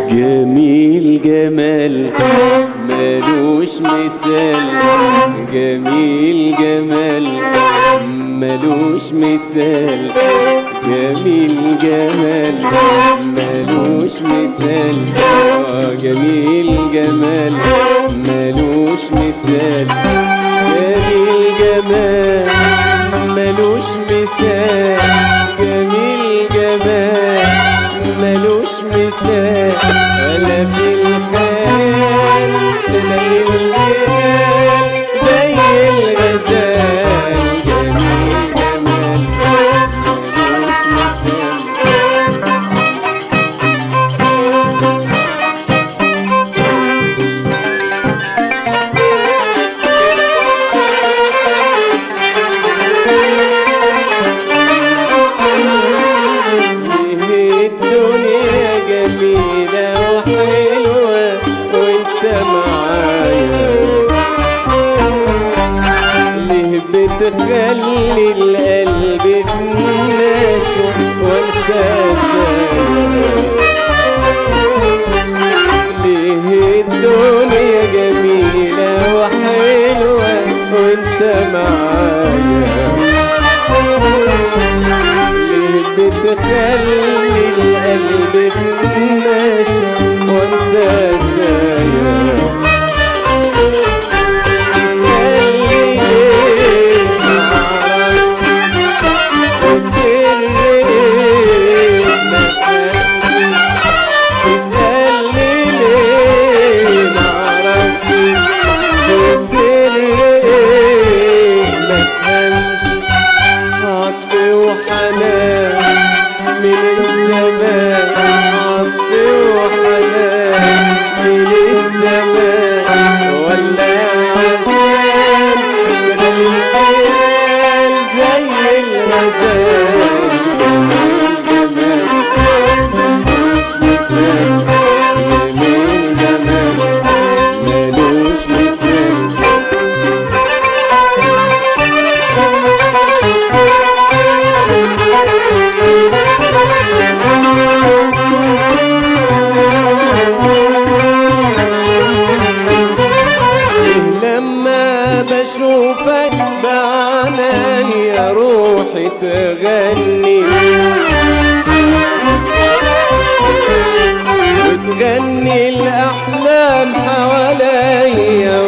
جميل جمال ملوش مثال جميل جمال ملوش مثال جميل جمال ملوش مثال آه، جميل جمال ملوش مثال جميل جمال ملوش مثال جميل جمال ملوش مثال ولا في الخيال تلاقي الجمال زي الغزال جميل جمال ملوش مثال ليه الدنيا جميلة وحلوة وانت معايا ليه بتخلي القلب في نشوة وانسى سايا ليه الدنيا جميلة وحلوة وانت معايا ليه بتخلي القلب في نشا وانسى سايا تسألني ليه معرفش السر ايه ما فهمتش تسألني ليه معرفش السر ايه ما فهمتش عطف وحنان من الزمان عطف وحنان من الزمان ولا عشان كده الخيال زي الغزال جميل جمال ملوش مثال جميل جمال ملوش مثال لما بشوفك بعنايا روحي تغني وتغني الأحلام حواليا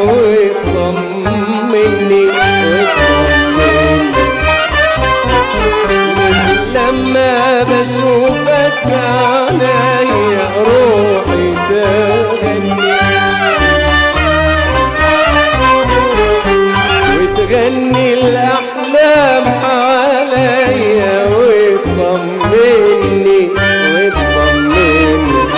وتطمني وتطمني لما بشوفك بعنايا روحي تغني وتغني الأحلام حواليا وتطمني وتطمني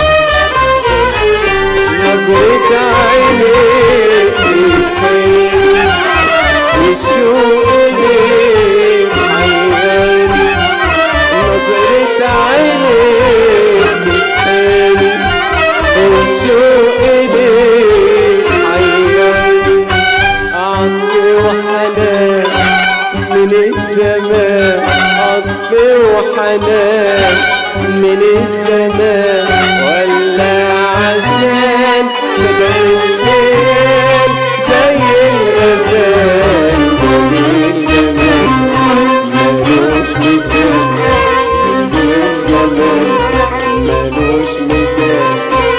نظرة عينيك تسقيني والشوق ليك حيرني نظرة عينيك تسقيني والشوق ليك حيرني عطف وحنان من الزمان عطف وحنان من الزمان ولا عشان سبب الليل زي الغزال جميل جمال ملوش مثال جميل جمال ملوش مثال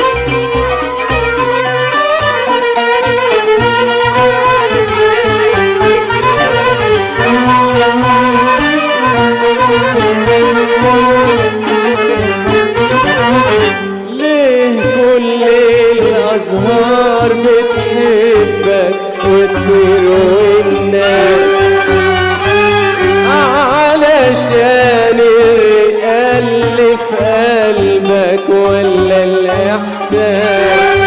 ليه كل الأزهار بتحبك وتطير والناس علشان الرئة اللي في قلبك ولا الإحساس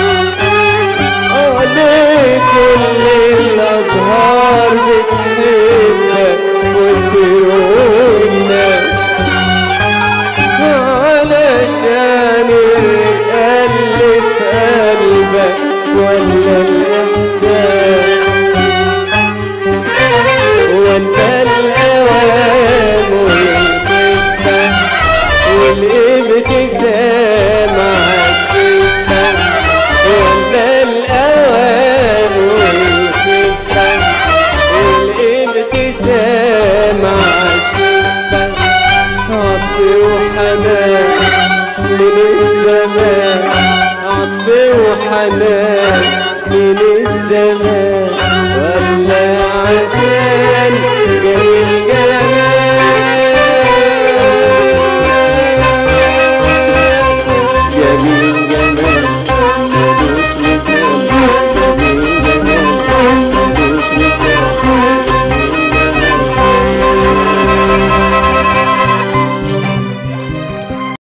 آه، ليه كل الأزهار بتحبك وتطير والناس علشان الرئة اللي في قلبك ولا الإحساس ولا الأوام والخفة والابتسام